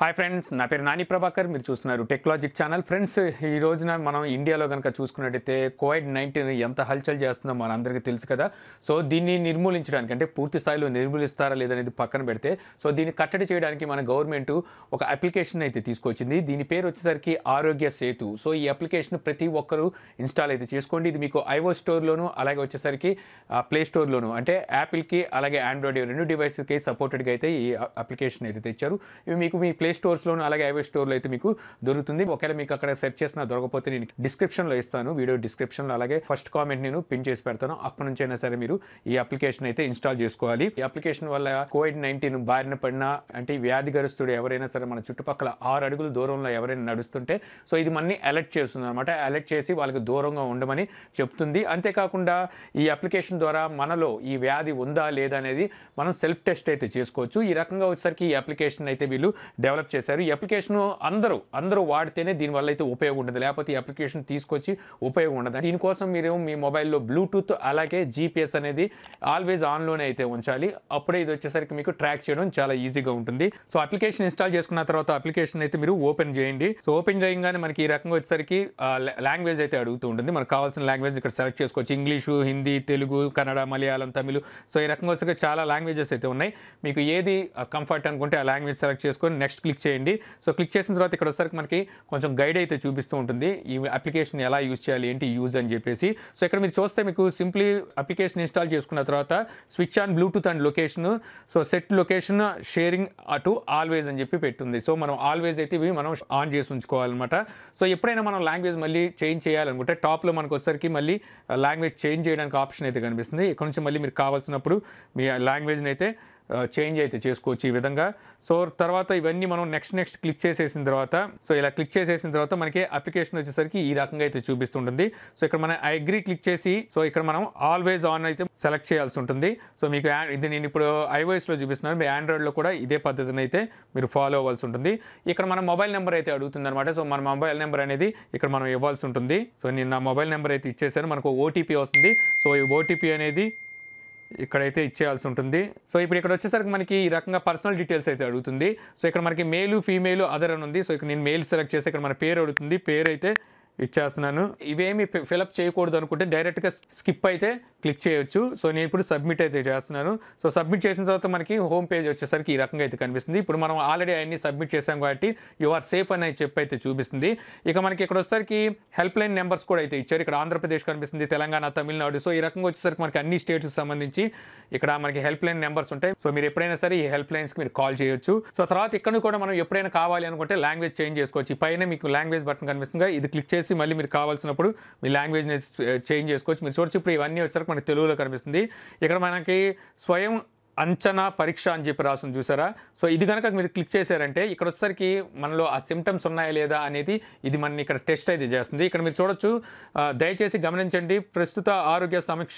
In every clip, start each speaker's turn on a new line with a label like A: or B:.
A: hi friends నా పేరు నాని ప్రభాకర్ మీరు చూస్తున్నారు టెక్నాలజిక్ ఛానల్ ఫ్రెండ్స్ ఈ రోజున మనం ఇండియాలో కనుక చూసుకున్నట్టయితే కోవిడ్ నైన్టీన్ ఎంత హల్చల్ చేస్తుందో మన అందరికీ తెలుసు కదా సో దీన్ని నిర్మూలించడానికి అంటే పూర్తి స్థాయిలో నిర్మూలిస్తారా లేదనేది పక్కన పెడితే సో దీన్ని కట్టడి చేయడానికి మన గవర్నమెంట్ ఒక అప్లికేషన్ అయితే తీసుకొచ్చింది దీని పేరు వచ్చేసరికి ఆరోగ్య సేతు సో ఈ అప్లికేషన్ ప్రతి ఒక్కరూ ఇన్స్టాల్ అయితే చేసుకోండి ఇది మీకు ఐఓ స్టోర్లోను అలాగే వచ్చేసరికి ప్లే స్టోర్లోను అంటే యాపిల్కి అలాగే ఆండ్రాయిడ్ రెండు డివైస్కి సపోర్టెడ్గా అయితే ఈ అప్లికేషన్ అయితే తెచ్చారు ఇవి మీకు మీ ప్లే స్టోర్స్లోను అలాగే ఐవో స్టోర్లో అయితే మీకు దొరుకుతుంది ఒకవేళ మీకు అక్కడ సెర్చ్ చేసినా దొరకకపోతే నేను డిస్క్రిప్షన్లో ఇస్తాను వీడియో డిస్క్రిప్షన్లో అలాగే ఫస్ట్ కామెంట్ నేను పిన్ చేసి పెడతాను అక్కడ నుంచి అయినా సరే మీరు ఈ అప్లికేషన్ అయితే ఇన్స్టాల్ చేసుకోవాలి ఈ అప్లికేషన్ వల్ల కోవిడ్ నైన్టీన్ బారిన పడిన అంటే ఈ వ్యాధిగ్రస్తుడు ఎవరైనా సరే మన చుట్టుపక్కల ఆరు అడుగుల దూరంలో ఎవరైనా నడుస్తుంటే సో ఇది మనని అలర్ట్ చేస్తుంది అనమాట అలర్ట్ చేసి వాళ్ళకి దూరంగా ఉండమని చెప్తుంది అంతేకాకుండా ఈ అప్లికేషన్ ద్వారా మనలో ఈ వ్యాధి ఉందా లేదా అనేది మనం సెల్ఫ్ టెస్ట్ అయితే చేసుకోవచ్చు ఈ రకంగా వచ్చేసరికి ఈ అప్లికేషన్ అయితే వీళ్ళు డెవలప్ చేశారు ఈ అప్లికేషన్ అందరూ అందరూ వాడితేనే దీనివల్ల అయితే ఉపయోగం ఉంటుంది లేకపోతే ఈ అప్లికేషన్ తీసుకొచ్చి ఉపయోగం ఉండదు దీనికోసం మీరు మీ మొబైల్లో బ్లూటూత్ అలాగే జీపీఎస్ అనేది ఆల్వేస్ ఆన్లోనే అయితే ఉంచాలి అప్పుడే ఇది వచ్చేసరికి మీకు ట్రాక్ చేయడం చాలా ఈజీగా ఉంటుంది సో అప్లికేషన్ ఇన్స్టాల్ చేసుకున్న తర్వాత అప్లికేషన్ అయితే మీరు ఓపెన్ చేయండి సో ఓపెన్ చేయగానే మనకి ఈ రకంగా వచ్చేసరికి లాంగ్వేజ్ అయితే అడుగుతూ ఉంటుంది మనకు కావాల్సిన లాంగ్వేజ్ ఇక్కడ సెలెక్ట్ చేసుకోవచ్చు ఇంగ్లీషు హిందీ తెలుగు కన్నడ మలయాళం తమిళ్ సో ఈ రకంగా వచ్చేసరికి చాలా లాంగ్వేజెస్ అయితే ఉన్నాయి మీకు ఏది కంఫర్ట్ అనుకుంటే ఆ లాంగ్వేజ్ సెలెక్ట్ చేసుకొని నెక్స్ట్ క్లిక్ చేయండి సో క్లిక్ చేసిన తర్వాత ఇక్కడ వచ్చేసరికి మనకి కొంచెం గైడ్ అయితే చూపిస్తూ ఉంటుంది ఈ అప్లికేషన్ ఎలా యూజ్ చేయాలి ఏంటి యూజ్ అని చెప్పేసి సో ఇక్కడ మీరు చూస్తే మీకు సింప్లీ అప్లికేషన్ ఇన్స్టాల్ చేసుకున్న తర్వాత switch on Bluetooth and location so set location sharing to always అని చెప్పి పెట్టుంది సో మనం ఆల్వేజ్ అయితే ఇవి మనం ఆన్ చేసి ఉంచుకోవాలన్నమాట సో ఎప్పుడైనా మనం లాంగ్వేజ్ మళ్ళీ చేంజ్ చేయాలనుకుంటే టాప్లో మనకు వచ్చేసరికి మళ్ళీ లాంగ్వేజ్ చేంజ్ చేయడానికి ఆప్షన్ అయితే కనిపిస్తుంది ఇక్కడ నుంచి మళ్ళీ మీరు కావాల్సినప్పుడు మీ లాంగ్వేజ్ని అయితే చేంజ్ అయితే చేసుకోవచ్చు ఈ విధంగా సో తర్వాత ఇవన్నీ మనం నెక్స్ట్ నెక్స్ట్ క్లిక్ చేసేసిన తర్వాత సో ఇలా క్లిక్ చేసేసిన తర్వాత మనకి అప్లికేషన్ వచ్చేసరికి ఈ రకంగా అయితే చూపిస్తుంటుంది సో ఇక్కడ మనం ఐ అగ్రీ క్లిక్ చేసి సో ఇక్కడ మనం ఆల్వేస్ ఆన్ అయితే సెలెక్ట్ చేయాల్సి ఉంటుంది సో మీకు ఆ- ఇది నేను ఇప్పుడు ఐఓఎస్లో చూపిస్తున్నాను మీ ఆండ్రాయిడ్లో కూడా ఇదే పద్ధతిని అయితే మీరు ఫాలో అవ్వాల్సి ఉంటుంది ఇక్కడ మన మొబైల్ నెంబర్ అయితే అడుగుతుంది అనమాట సో మన మొబైల్ నెంబర్ అనేది ఇక్కడ మనం ఇవ్వాల్సి ఉంటుంది సో నేను నా మొబైల్ నెంబర్ అయితే ఇచ్చేసాను మనకు ఓటీపీ వస్తుంది సో ఈ ఓటీపీ అనేది ఇక్కడైతే ఇచ్చేయాల్సి ఉంటుంది సో ఇప్పుడు ఇక్కడ వచ్చేసరికి మనకి ఈ రకంగా పర్సనల్ డీటెయిల్స్ అయితే అడుగుతుంది సో ఇక్కడ మనకి మేలు ఫీమేల్ అదర్ అని ఉంది సో ఇక్కడ నేను మేల్ సెలెక్ట్ చేసి ఇక్కడ మన పేరు అడుగుతుంది పేరు అయితే ఇచ్చేస్తున్నాను ఇవేమి ఫిలప్ చేయకూడదు అనుకుంటే డైరెక్ట్గా స్కిప్ అయితే క్లిక్ చేయొచ్చు సో నేను ఇప్పుడు సబ్మిట్ అయితే చేస్తున్నాను సో సబ్మిట్ చేసిన తర్వాత మనకి హోమ్ పేజ్ వచ్చేసరికి ఈ రకంగా అయితే కనిపిస్తుంది ఇప్పుడు మనం ఆల్రెడీ అన్ని సబ్మిట్ చేసాం కాబట్టి యు ఆర్ సేఫ్ అని చెప్పి అయితే చూపిస్తుంది ఇక మనకి ఇక్కడ వచ్చేసరికి హెల్ప్ లైన్ నెంబర్స్ కూడా అయితే ఇచ్చారు ఇక్కడ ఆంధ్రప్రదేశ్ కనిపిస్తుంది తెలంగాణ తమిళనాడు సో ఈ రకంగా వచ్చేసరికి మనకి అన్ని స్టేట్స్కి సంబంధించి ఇక్కడ మనకి హెల్ప్ లైన్ నెంబర్స్ ఉంటాయి సో మీరు ఎప్పుడైనా సరే ఈ హెల్ప్ లైన్స్కి మీరు కాల్ చేయొచ్చు సో తర్వాత ఇక్కడ కూడా మనం ఎప్పుడైనా కావాలి అనుకుంటే లాంగ్వేజ్ చేంజ్ చేసుకోవచ్చు ఈ పైన మీకు లాంగ్వేజ్ బటన్ కనిపిస్తుంది ఇది క్లిక్ చేసి మళ్ళీ మీరు కావాల్సినప్పుడు మీ లాంగ్వేజ్ని చేంజ్ చేసుకోవచ్చు మీరు చూడొచ్చు ఇప్పుడు ఇవన్నీ వచ్చేసరికి మనకి తెలుగులో కనిపిస్తుంది ఇక్కడ మనకి స్వయం అంచనా పరీక్ష అని చెప్పి రాస్తుంది చూసారా సో ఇది కనుక మీరు క్లిక్ చేశారంటే ఇక్కడ వచ్చేసరికి మనలో ఆ సిమ్టమ్స్ ఉన్నాయా లేదా అనేది ఇది మన ఇక్కడ టెస్ట్ అయితే చేస్తుంది ఇక్కడ మీరు చూడొచ్చు ఆ, దయచేసి గమనించండి ప్రస్తుత ఆరోగ్య సమీక్ష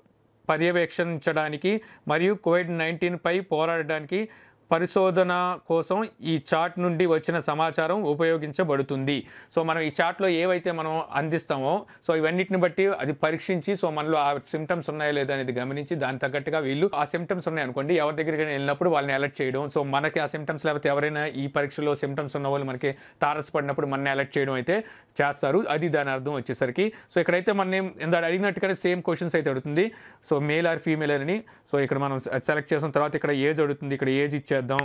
A: పర్యవేక్షించడానికి మరియు కోవిడ్ నైన్టీన్ పై పోరాడడానికి పరిశోధన కోసం ఈ చార్ట్ నుండి వచ్చిన సమాచారం ఉపయోగించబడుతుంది సో మనం ఈ చార్ట్లో ఏవైతే మనం అందిస్తామో సో ఇవన్నిటిని బట్టి అది పరీక్షించి సో మనలో ఆ సిమ్టమ్స్ ఉన్నాయో లేదా అనేది గమనించి దాని తగ్గట్టుగా వీళ్ళు ఆ సిమ్టమ్స్ ఉన్నాయి అనుకోండి ఎవరి దగ్గరికి వెళ్ళినప్పుడు వాళ్ళని అలర్ట్ చేయడం సో మనకి ఆ సిమ్టమ్స్ లేకపోతే ఎవరైనా ఈ పరీక్షలో సిమ్టమ్స్ ఉన్న వాళ్ళు మనకి తారసపడినప్పుడు మనని అలర్ట్ చేయడం అయితే చేస్తారు అది దాని అర్థం వచ్చేసరికి సో ఇక్కడైతే మనం ఇందాక అడిగినట్టుగానే సేమ్ క్వశ్చన్స్ అయితే అడుగుతుంది సో మేల్ ఆర్ ఫీమేల్ అని సో ఇక్కడ మనం సెలెక్ట్ చేసిన తర్వాత ఇక్కడ ఏజ్ అడుగుతుంది ఇక్కడ ఏజ్ ఇచ్చేద్దాం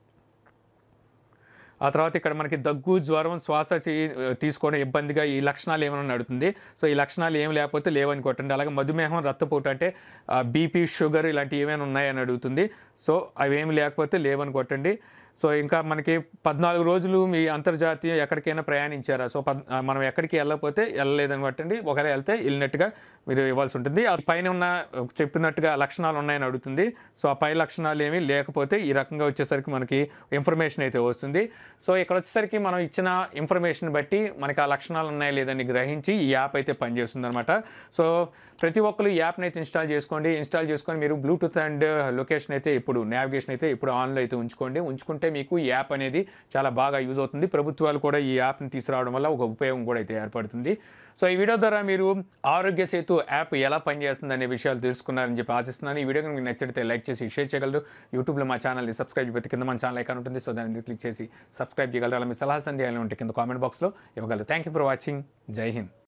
A: ఆ తర్వాత ఇక్కడ మనకి దగ్గు జ్వరం శ్వాస చేయి తీసుకోవడం ఇబ్బందిగా ఈ లక్షణాలు ఏమైనా అడుగుతుంది సో ఈ లక్షణాలు ఏమి లేకపోతే లేవని కొట్టండి అలాగే మధుమేహం రక్తపోటు అంటే బీపీ షుగర్ ఇలాంటివి ఏమైనా ఉన్నాయని అడుగుతుంది సో అవి ఏమి లేకపోతే లేవని కొట్టండి సో ఇంకా మనకి పద్నాలుగు రోజులు మీ అంతర్జాతీయ ఎక్కడికైనా ప్రయాణించారా సో పద్ ఆ, మనం ఎక్కడికి వెళ్ళకపోతే వెళ్ళలేదని పట్టండి ఒకవేళ వెళ్తే వెళ్ళినట్టుగా మీరు ఇవ్వాల్సి ఉంటుంది ఆ పైన ఉన్న చెప్పినట్టుగా లక్షణాలు ఉన్నాయని అడుగుతుంది సో ఆ పై లక్షణాలు ఏమీ లేకపోతే ఈ రకంగా వచ్చేసరికి మనకి ఇన్ఫర్మేషన్ అయితే వస్తుంది సో ఇక్కడ వచ్చేసరికి మనం ఇచ్చిన ఇన్ఫర్మేషన్ బట్టి మనకి ఆ లక్షణాలు ఉన్నాయా లేదని గ్రహించి ఈ యాప్ అయితే పనిచేస్తుంది అనమాట సో ప్రతి ఒక్కరు ఈ యాప్ని అయితే ఇన్స్టాల్ చేసుకోండి ఇన్స్టాల్ చేసుకొని మీరు బ్లూటూత్ అండ్ లొకేషన్ అయితే ఇప్పుడు నావిగేషన్ అయితే ఇప్పుడు ఆన్లో అయితే ఉంచుకోండి ఉంచుకుంటే ఉంటే మీకు ఈ యాప్ అనేది చాలా బాగా యూజ్ అవుతుంది ప్రభుత్వాలు కూడా ఈ యాప్ని తీసుకురావడం వల్ల ఒక ఉపయోగం కూడా అయితే ఏర్పడుతుంది సో ఈ వీడియో ద్వారా మీరు ఆరోగ్య సేతు యాప్ ఎలా పనిచేస్తుంది అనే విషయాలు తెలుసుకున్నారని చెప్పి ఆశిస్తున్నాను ఈ వీడియో కనుక మీకు నచ్చితే లైక్ చేసి షేర్ చేయగలరు యూట్యూబ్లో మా ఛానల్ని సబ్స్క్రైబ్ చేయకపోతే కింద మన ఛానల్ ఐకాన్ ఉంటుంది సో దాన్ని క్లిక్ చేసి సబ్స్క్రైబ్ చేయగలరు అలా మీ సలహా సందేహాలు ఉంటే కింద కామెంట్ బాక్స్లో ఇవ్వగలరు థ్యాంక్ యూ ఫర్ వాచింగ్ జై హింద్